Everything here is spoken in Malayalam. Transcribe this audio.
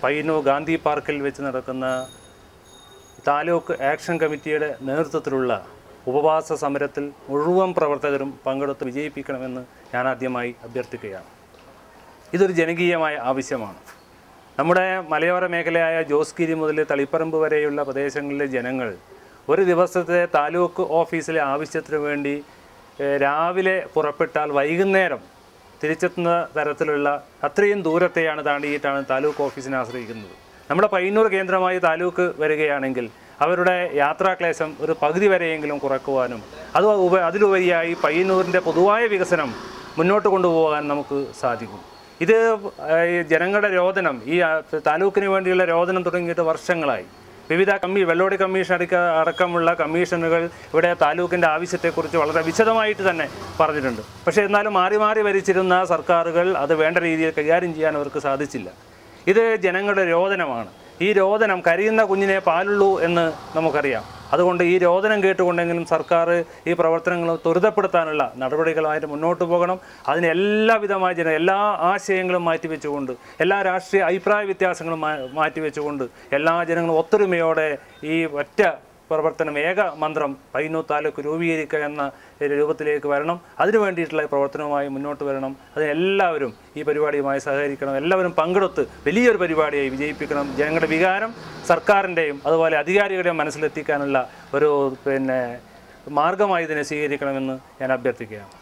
പയ്യന്നൂർ ഗാന്ധി പാർക്കിൽ വെച്ച് നടക്കുന്ന താലൂക്ക് ആക്ഷൻ കമ്മിറ്റിയുടെ നേതൃത്വത്തിലുള്ള ഉപവാസ സമരത്തിൽ മുഴുവൻ പ്രവർത്തകരും പങ്കെടുത്ത് വിജയിപ്പിക്കണമെന്ന് ഞാൻ ആദ്യമായി അഭ്യർത്ഥിക്കുകയാണ് ഇതൊരു ജനകീയമായ ആവശ്യമാണ് നമ്മുടെ മലയോര മേഖലയായ ജോസ്ഗിരി മുതൽ തളിപ്പറമ്പ് വരെയുള്ള പ്രദേശങ്ങളിലെ ജനങ്ങൾ ഒരു ദിവസത്തെ താലൂക്ക് ഓഫീസിലെ ആവശ്യത്തിന് വേണ്ടി ഏഹ്, രാവിലെ പുറപ്പെട്ടാൽ വൈകുന്നേരം തിരിച്ചെത്തുന്ന തരത്തിലുള്ള അത്രയും ദൂരത്തെയാണ് താണ്ടിയിട്ടാണ് താലൂക്ക് ഓഫീസിനെ ആശ്രയിക്കുന്നത് നമ്മുടെ പയ്യന്നൂർ കേന്ദ്രമായി താലൂക്ക് വരികയാണെങ്കിൽ അവരുടെ യാത്രാക്ലേശം ഒരു പകുതി വരെയെങ്കിലും കുറക്കുവാനും അത് ഉപ അതിലുപരിയായി പയ്യന്നൂരിൻ്റെ പൊതുവായ വികസനം മുന്നോട്ട് കൊണ്ടുപോകാൻ നമുക്ക് സാധിക്കും ഇത് ആ, ഈ ജനങ്ങളുടെ രോദനം ഈ ആ, താലൂക്കിന് വേണ്ടിയുള്ള രോദനം തുടങ്ങിയിട്ട് വർഷങ്ങളായി വിവിധ കമ്മി വെള്ളോടി കമ്മീഷൻ അടക്ക അടക്കമുള്ള കമ്മീഷനുകൾ ഇവിടെ താലൂക്കിൻ്റെ ആവശ്യത്തെക്കുറിച്ച് വളരെ വിശദമായിട്ട് തന്നെ പറഞ്ഞിട്ടുണ്ട് പക്ഷേ എന്നാലും മാറി മാറി ഭരിച്ചിരുന്ന സർക്കാരുകൾ അത് വേണ്ട രീതിയിൽ കൈകാര്യം ചെയ്യാൻ അവർക്ക് സാധിച്ചില്ല ഇത് ജനങ്ങളുടെ രോദനമാണ് ഈ രോദനം കരിയുന്ന കുഞ്ഞിനെ പാലുള്ളൂ എന്ന് നമുക്കറിയാം അതുകൊണ്ട് ഈ രോദനം കേട്ടുകൊണ്ടെങ്കിലും സർക്കാർ ഈ പ്രവർത്തനങ്ങൾ ത്വരിതപ്പെടുത്താനുള്ള നടപടികളുമായിട്ട് മുന്നോട്ട് പോകണം അതിന് എല്ലാവിധമായ ജന എല്ലാ ആശയങ്ങളും മാറ്റിവെച്ചുകൊണ്ട് എല്ലാ രാഷ്ട്രീയ അഭിപ്രായ വ്യത്യാസങ്ങളും മാ- മാറ്റിവെച്ചുകൊണ്ട് എല്ലാ ജനങ്ങളും ഒത്തൊരുമയോടെ ഈ ഒറ്റ പ്രവർത്തനം ഏക മന്ത്രം പയ്യന്നൂർ താലൂക്ക് രൂപീകരിക്കുക എന്ന രൂപത്തിലേക്ക് വരണം അതിനു വേണ്ടിയിട്ടുള്ള പ്രവർത്തനവുമായി മുന്നോട്ട് വരണം അതിന് എല്ലാവരും ഈ പരിപാടിയുമായി സഹകരിക്കണം എല്ലാവരും പങ്കെടുത്ത് വലിയൊരു പരിപാടിയായി വിജയിപ്പിക്കണം ജനങ്ങളുടെ വികാരം സർക്കാരിൻ്റെയും അതുപോലെ അധികാരികളുടെയും മനസ്സിലെത്തിക്കാനുള്ള ഒരു പിന്നെ മാർഗമായി ഇതിനെ സ്വീകരിക്കണമെന്ന് ഞാൻ അഭ്യർത്ഥിക്കുകയാണ്